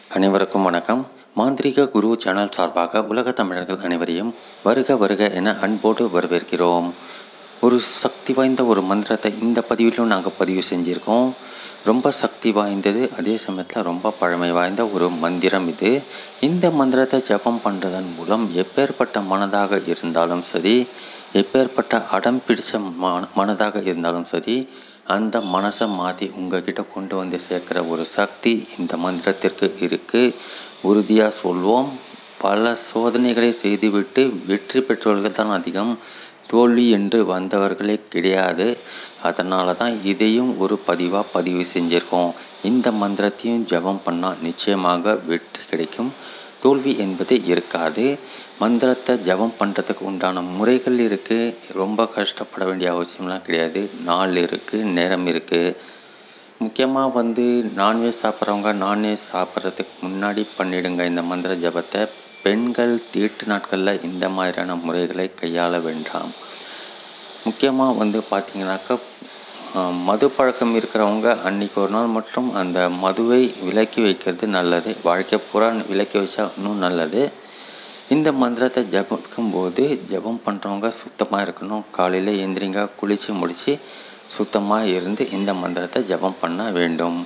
அனைவருக்கும் வணக்கம் மாந்திரிக குரு சேனல் சார்பாக உலக தமிழர்கள் அனைவரையும் வருக வருக என அன்போடு வரவேற்கிறோம் ஒரு சக்தி வாய்ந்த ஒரு மந்திரத்தை இந்த பதிவிலும் நாங்கள் பதிவு செஞ்சுருக்கோம் ரொம்ப சக்தி வாய்ந்தது அதே சமயத்தில் ரொம்ப பழமை வாய்ந்த ஒரு மந்திரம் இது இந்த மந்திரத்தை ஜபம் பண்ணுறதன் மூலம் எப்பேற்பட்ட மனதாக இருந்தாலும் சரி எப்பேற்பட்ட அடம் பிடிச்ச மன மனதாக இருந்தாலும் சரி அந்த மனசை மாற்றி உங்ககிட்ட கொண்டு வந்து சேர்க்குற ஒரு சக்தி இந்த மந்திரத்திற்கு இருக்குது உறுதியாக சொல்வோம் பல சோதனைகளை செய்துவிட்டு வெற்றி பெற்றவர்கள் தான் அதிகம் தோல்வி என்று வந்தவர்களே கிடையாது அதனால தான் இதையும் ஒரு பதிவாக பதிவு செஞ்சுருக்கோம் இந்த மந்திரத்தையும் ஜபம் பண்ணால் நிச்சயமாக வெற்றி கிடைக்கும் தோல்வி என்பது இருக்காது மந்திரத்தை ஜபம் பண்ணுறதுக்கு உண்டான முறைகள் இருக்குது ரொம்ப கஷ்டப்பட வேண்டிய அவசியம்லாம் கிடையாது நாள் இருக்குது நேரம் இருக்குது முக்கியமாக வந்து நான்வெஜ் சாப்பிட்றவங்க நான்வெஜ் சாப்பிட்றதுக்கு முன்னாடி பண்ணிடுங்க இந்த மந்திர ஜபத்தை பெண்கள் தீட்டு நாட்களில் இந்த மாதிரியான முறைகளை கையாள வேண்டாம் முக்கியமாக வந்து பார்த்திங்கனாக்கா மது பழக்கம் இருக்கிறவங்க அன்றைக்கி ஒரு நாள் மட்டும் அந்த மதுவை விலக்கி வைக்கிறது நல்லது வாழ்க்கை பூரா விலக்கி வச்சா இன்னும் நல்லது இந்த மந்திரத்தை ஜபிக்கும் போது ஜபம் பண்ணுறவங்க சுத்தமாக இருக்கணும் காலையில் எந்திரிங்க குளித்து முடித்து சுத்தமாக இருந்து இந்த மந்திரத்தை ஜபம் பண்ண வேண்டும்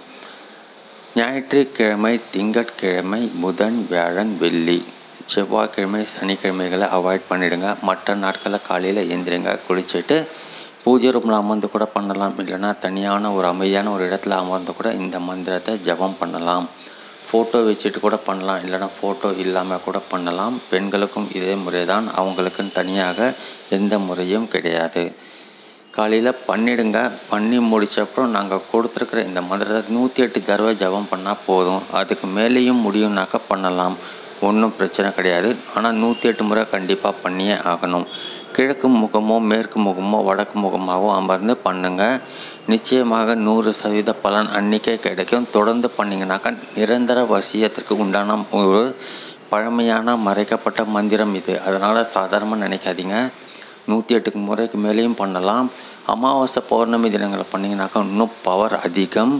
ஞாயிற்றுக்கிழமை திங்கட்கிழமை புதன் வியாழன் வெள்ளி செவ்வாய்க்கிழமை சனிக்கிழமைகளை அவாய்ட் பண்ணிவிடுங்க மற்ற நாட்களில் காலையில் எந்திரிங்க குளிச்சுட்டு பூஜை ரூமில் அமர்ந்து கூட பண்ணலாம் இல்லைன்னா தனியான ஒரு அமைதியான ஒரு இடத்துல அமர்ந்து கூட இந்த மந்திரத்தை ஜபம் பண்ணலாம் ஃபோட்டோ வச்சுட்டு கூட பண்ணலாம் இல்லைனா ஃபோட்டோ இல்லாமல் கூட பண்ணலாம் பெண்களுக்கும் இதே முறை தான் அவங்களுக்குன்னு தனியாக எந்த முறையும் கிடையாது காலையில் பண்ணிடுங்க பண்ணி முடித்த அப்புறம் நாங்கள் கொடுத்துருக்குற இந்த மந்திரத்தை நூற்றி எட்டு தடவை ஜபம் பண்ணால் போதும் அதுக்கு மேலேயும் முடியும்னாக்கா பண்ணலாம் ஒன்றும் பிரச்சனை கிடையாது ஆனால் நூற்றி எட்டு முறை கண்டிப்பாக பண்ணியே ஆகணும் கிழக்கு முகமோ மேற்கு முகமோ வடக்கு முகமாகவோ அமர்ந்து பண்ணுங்கள் நிச்சயமாக நூறு சதவீத பலன் அன்றைக்கே கிடைக்கும் தொடர்ந்து பண்ணிங்கனாக்கா நிரந்தர வசியத்திற்கு உண்டான ஒரு பழமையான மறைக்கப்பட்ட மந்திரம் இது அதனால் சாதாரணமாக நினைக்காதீங்க நூற்றி எட்டுக்கு முறைக்கு மேலேயும் பண்ணலாம் அமாவாசை பௌர்ணமி தினங்களை பண்ணிங்கனாக்கா இன்னும் பவர் அதிகம்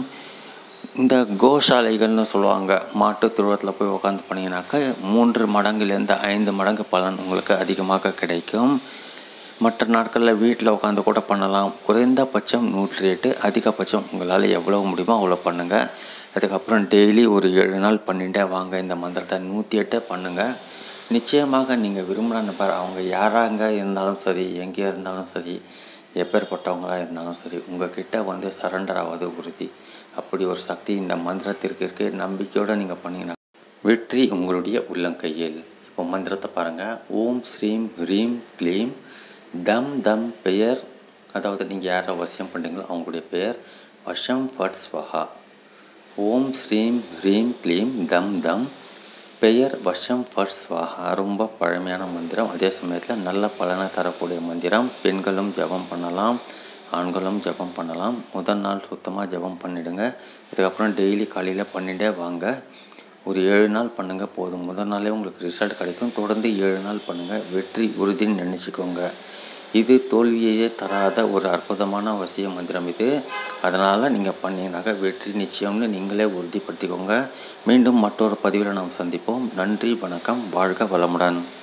இந்த கோசாலைகள்னு சொல்லுவாங்க மாட்டு துருவத்தில் போய் உட்காந்து பண்ணிங்கனாக்கா மூன்று மடங்குலேருந்து ஐந்து மடங்கு பலன் உங்களுக்கு அதிகமாக கிடைக்கும் மற்ற நாட்களில் வீட்டில் உட்காந்து கூட பண்ணலாம் குறைந்தபட்சம் நூற்றி எட்டு அதிகபட்சம் உங்களால் எவ்வளோ முடியுமோ அவ்வளோ பண்ணுங்கள் அதுக்கப்புறம் டெய்லி ஒரு ஏழு நாள் பண்ணிகிட்டே வாங்க இந்த மந்திரத்தை நூற்றி எட்டே பண்ணுங்கள் நிச்சயமாக நீங்கள் விரும்புகிற நபர் அவங்க யாராங்க இருந்தாலும் சரி எங்கே இருந்தாலும் சரி எப்பேற்பட்டவங்களாக இருந்தாலும் சரி உங்ககிட்ட வந்து சரண்டர் ஆவது உறுதி அப்படி ஒரு சக்தி இந்த மந்திரத்திற்கு இருக்குது நம்பிக்கையோடு நீங்கள் பண்ணிங்கன்னா வெற்றி உங்களுடைய உள்ளங்கையில் இப்போ மந்திரத்தை பாருங்கள் ஓம் ஸ்ரீம் ஹ்ரீம் க்ளீம் தம் தம் பெயர் அதாவது நீங்கள் யாரை வசியம் பண்ணுறீங்களோ அவங்களுடைய பெயர் வஷம் ஃபட் ஸ்வஹா ஓம் ஸ்ரீம் ஹ்ரீம் க்ளீம் தம் தம் பெயர் வஷம் ஃபட் ஸ்வாஹா ரொம்ப பழமையான மந்திரம் அதே சமயத்தில் நல்ல பலனை தரக்கூடிய மந்திரம் பெண்களும் ஜபம் பண்ணலாம் ஆண்களும் ஜபம் பண்ணலாம் முதல் நாள் சுத்தமாக ஜபம் பண்ணிவிடுங்க அதுக்கப்புறம் டெய்லி காலையில் பண்ணிகிட்டே வாங்க ஒரு ஏழு நாள் பண்ணுங்கள் போதும் முதல் நாளே உங்களுக்கு ரிசல்ட் கிடைக்கும் தொடர்ந்து ஏழு நாள் பண்ணுங்கள் வெற்றி உறுதின்னு நினச்சிக்கோங்க இது தோல்வியையே தராத ஒரு அற்புதமான வசிய மந்திரம் இது அதனால் நீங்கள் பண்ணிங்கனாக்க வெற்றி நிச்சயம்னு நீங்களே உறுதிப்படுத்திக்கோங்க மீண்டும் மற்றொரு பதிவில் நாம் சந்திப்போம் நன்றி வணக்கம் வாழ்க வளமுடன்